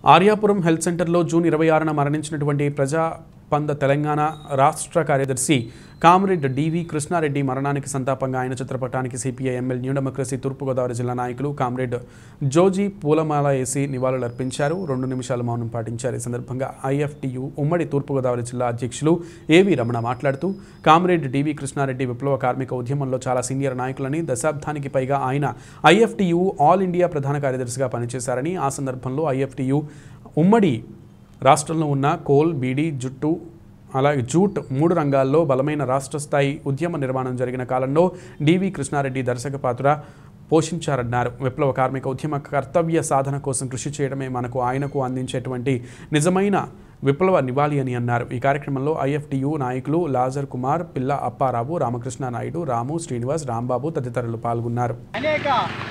Aryapuram health సెంటర్లో June ఇరవై ఆరున మరణించినటువంటి ప్రజా పంద తెలంగాణ రాష్ట్ర కార్యదర్శి కామ్రేడ్ డివి కృష్ణారెడ్డి మరణానికి సంతాపంగా ఆయన చిత్రపటానికి సిపిఐ ఎమ్మెల్ న్యూ డెమోక్రసీ తూర్పుగోదావరి జిల్లా నాయకులు కామ్రేడ్ జోజీ పూలమాల వేసి నివాళులర్పించారు రెండు నిమిషాలు మౌనం పాటించారు ఈ సందర్భంగా ఐఎఫ్టియు ఉమ్మడి తూర్పుగోదావరి జిల్లా అధ్యక్షులు ఏవి రమణ మాట్లాడుతూ కామ్రేడ్ డివి కృష్ణారెడ్డి విప్లవ కార్మిక ఉద్యమంలో చాలా సీనియర్ నాయకులని దశాబ్దానికి పైగా ఆయన ఐఎఫ్టియు ఆల్ ఇండియా ప్రధాన కార్యదర్శిగా పనిచేశారని ఆ సందర్భంలో ఐఎఫ్టియు ఉమ్మడి రాష్ట్రంలో ఉన్న కోల్ బీడీ జుట్టు అలాగే జూట్ మూడు రంగాల్లో బలమైన రాష్ట్ర స్థాయి ఉద్యమ నిర్మాణం జరిగిన కాలంలో డివి కృష్ణారెడ్డి దర్శక పాత్ర పోషించారన్నారు విప్లవ కార్మిక ఉద్యమ కర్తవ్య సాధన కోసం కృషి చేయడమే మనకు ఆయనకు అందించేటువంటి నిజమైన విప్లవ నివాళి అని అన్నారు ఈ కార్యక్రమంలో ఐఎఫ్టియు నాయకులు లాజర్ కుమార్ పిల్ల అప్పారావు రామకృష్ణ నాయుడు రాము శ్రీనివాస్ రాంబాబు తదితరులు పాల్గొన్నారు అనేక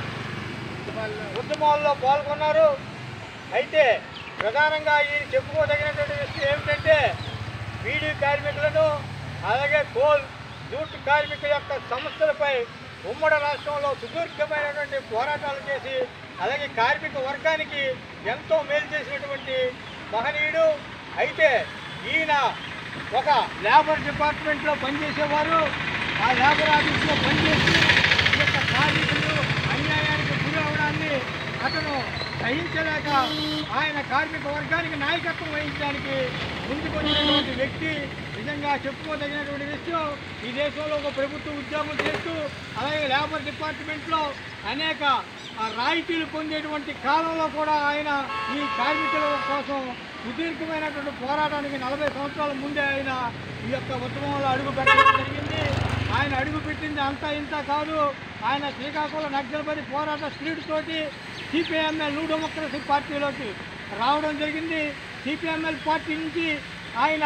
ఉద్యమాల్లో పాల్గొన్నారు అయితే ప్రధానంగా ఈ చెప్పుకోదగినటువంటి విషయం ఏమిటంటే బీడీ కార్మికులను అలాగే కోల్ జూట్ కార్మికుల యొక్క సమస్యలపై ఉమ్మడి రాష్ట్రంలో సుదీర్ఘమైనటువంటి పోరాటాలు చేసి అలాగే కార్మిక వర్గానికి ఎంతో మేలు చేసినటువంటి మహనీయుడు అయితే ఈయన ఒక లేబర్ డిపార్ట్మెంట్లో పనిచేసేవారు ఆ లేబర్ ఆఫీస్లో పనిచేసి ఈ యొక్క కార్మికులు అన్యాయానికి గురి అవడాన్ని అతను సహించలేక ఆయన కార్మిక వర్గానికి నాయకత్వం వహించడానికి ముందుకొచ్చినటువంటి వ్యక్తి నిజంగా చెప్పుకోదగినటువంటి విషయం ఈ దేశంలో ఒక ప్రభుత్వ ఉద్యోగం చేస్తూ అలాగే లేబర్ డిపార్ట్మెంట్లో అనేక ఆ, రాయితీలు పొందేటువంటి కాలంలో కూడా ఆయన ఈ కార్మికుల కోసం సుదీర్ఘమైనటువంటి పోరాటానికి నలభై సంవత్సరాల ముందే ఆయన ఈ యొక్క ఉద్యమంలో అడుగు పెట్టడం జరిగింది ఆయన అడుగు పెట్టింది అంతా ఇంత కాదు ఆయన శ్రీకాకుళం నక్సల్బరి పోరాట స్పిరిట్ తోటి సిపిఎంఎల్ న్యూ డెమోక్రసీ పార్టీలోకి రావడం జరిగింది సిపిఎంఎల్ పార్టీ నుంచి ఆయన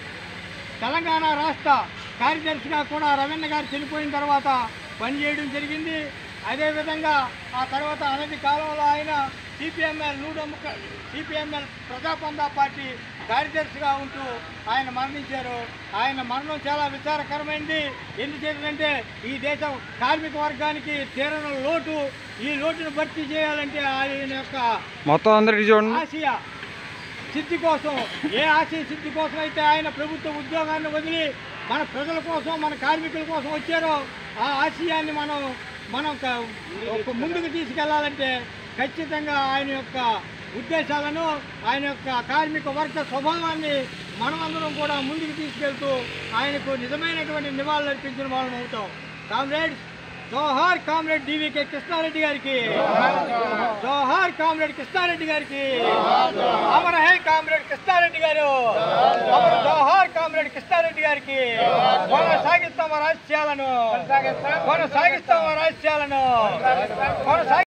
తెలంగాణ రాష్ట్ర కార్యదర్శిగా కూడా రవీణ గారు చనిపోయిన తర్వాత పనిచేయడం జరిగింది అదేవిధంగా ఆ తర్వాత అనతి కాలంలో ఆయన CPI ML New Democracy CPI ML Prajapantha party కార్యదర్శిగా ఉంటూ ఆయన మరణించారు ఆయన మరణం చాలా విచారకరమైంది ఎందుచేతంటే ఈ దేశం కార్మిక వర్గానికి తీరని లోటు ఈ లోటును భర్తీ చేయాలంటే ఆయన యొక్క మొత్తం అందరికి చూడండి ఆసియా సిద్ధి కోసం ఏ ఆశయ సిద్ధి కోసం అయితే ఆయన ప్రభుత్వ ఉద్యోగాన్ని వదిలి మన ప్రజల కోసం మన కార్మికుల కోసం వచ్చారో ఆ ఆశయాన్ని మనం మనం క- ఒక ముందుకు తీసుకెళ్లాలంటే ఖచ్చితంగా ఆయన యొక్క ఉద్దేశాలను ఆయన యొక్క కార్మిక వర్గ స్వభావాన్ని మనమందరం కూడా ముందుకు తీసుకెళ్తూ ఆయనకు నిజమైనటువంటి నివాళులు అర్పించిన వాళ్ళం అవుతాం కామ్రేడ్స్ జోహార్ కామ్రేడ్ డివికే కృష్ణారెడ్డి గారికి జోహార్ కామ్రేడ్ కృష్ణారెడ్డి గారికి అమర హే కామ్రేడ్ కృష్ణారెడ్డి గారు అమర జోహార్ కామ్రేడ్ కృష్ణారెడ్డి గారికి కొనసాగిస్తాం మన రాజ్యాలను కొనసాగిస్తాం మన రాజ్యాలను కొనసాగి